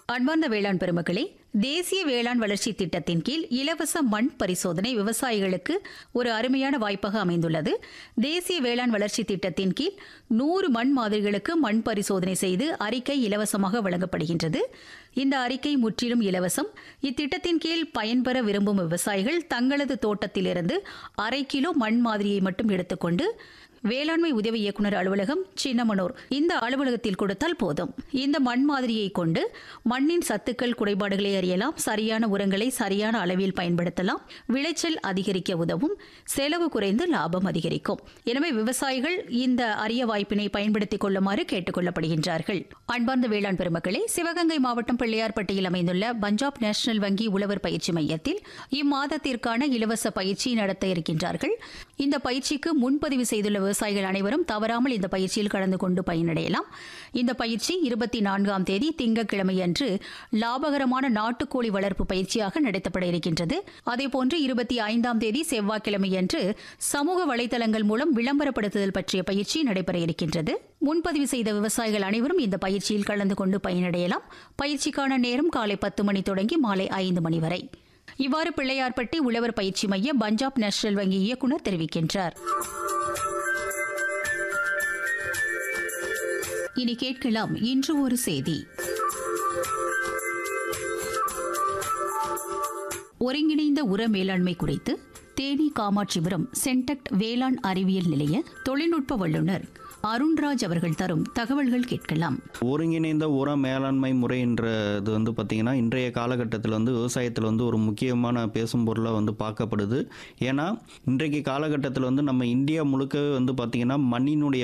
அன்பார்ந்த வேளாண் பெருமக்களே தேசிய வேளாண் வளர்ச்சி திட்டத்தின் கீழ் இலவச மண் பரிசோதனை விவசாயிகளுக்கு ஒரு அருமையான வாய்ப்பாக அமைந்துள்ளது தேசிய வேளாண் வளர்ச்சி திட்டத்தின் கீழ் நூறு மண் மாதிரிகளுக்கு மண் பரிசோதனை செய்து அறிக்கை இலவசமாக வழங்கப்படுகின்றது இந்த அறிக்கை முற்றிலும் இலவசம் இத்திட்டத்தின் கீழ் பயன்பெற விரும்பும் விவசாயிகள் தங்களது தோட்டத்திலிருந்து அரை கிலோ மண் மாதிரியை மட்டும் எடுத்துக்கொண்டு வேளாண்மை உதவி இயக்குநர் அலுவலகம் சின்னமனூர் இந்த அலுவலகத்தில் கொடுத்தால் போதும் இந்த மண் மாதிரியை கொண்டு மண்ணின் சத்துக்கள் குறைபாடுகளை அறியலாம் சரியான உரங்களை சரியான அளவில் பயன்படுத்தலாம் விளைச்சல் அதிகரிக்க உதவும் செலவு குறைந்து லாபம் அதிகரிக்கும் எனவே விவசாயிகள் இந்த அரிய வாய்ப்பினை பயன்படுத்திக் கொள்ளுமாறு கேட்டுக் கொள்ளப்படுகின்றார்கள் அன்பார்ந்த வேளாண் பெருமக்களே சிவகங்கை மாவட்டம் பிள்ளையார்பட்டியில் அமைந்துள்ள பஞ்சாப் நேஷனல் வங்கி உழவர் பயிற்சி மையத்தில் இம்மாதத்திற்கான இலவச பயிற்சி நடத்த இருக்கின்றார்கள் இந்த பயிற்சிக்கு முன்பதிவு செய்துள்ள விவசாயிகள் அனைவரும் தவறாமல் இந்த பயிற்சியில் கலந்து கொண்டு பயனடையலாம் இந்த பயிற்சி இருபத்தி நான்காம் தேதி திங்கட்கிழமை அன்று லாபகரமான நாட்டுக்கோழி வளர்ப்பு பயிற்சியாக நடத்தப்பட இருக்கின்றது அதேபோன்று இருபத்தி ஐந்தாம் தேதி செவ்வாய்க்கிழமை அன்று சமூக வலைதளங்கள் மூலம் விளம்பரப்படுத்துதல் பற்றிய பயிற்சி நடைபெற இருக்கின்றது முன்பதிவு செய்த விவசாயிகள் அனைவரும் இந்த பயிற்சியில் கலந்து கொண்டு பயனடையலாம் பயிற்சிக்கான நேரம் காலை பத்து மணி தொடங்கி மாலை ஐந்து மணி வரை இவ்வாறு பிள்ளையார்பட்டி உழவர் பயிற்சி மைய பஞ்சாப் நேஷனல் வங்கி இயக்குநர் தெரிவிக்கின்றார் இனி கேட்கலாம் இன்று ஒரு செய்தி ஒருங்கிணைந்த உர மேலாண்மை குறித்து தேனி காமாட்சிபுரம் சென்டக்ட் வேளாண் அறிவியல் நிலைய தொழில்நுட்ப வல்லுநர் அருண்ராஜ் அவர்கள் தரும் தகவல்கள் கேட்கலாம் ஒருங்கிணைந்த உர மேலாண்மை முறைன்றது வந்து பார்த்திங்கன்னா இன்றைய காலகட்டத்தில் வந்து விவசாயத்தில் வந்து ஒரு முக்கியமான பேசும் பொருளாக வந்து பார்க்கப்படுது ஏன்னா இன்றைக்கு காலகட்டத்தில் வந்து நம்ம இந்தியா முழுக்க வந்து பார்த்திங்கன்னா மண்ணினுடைய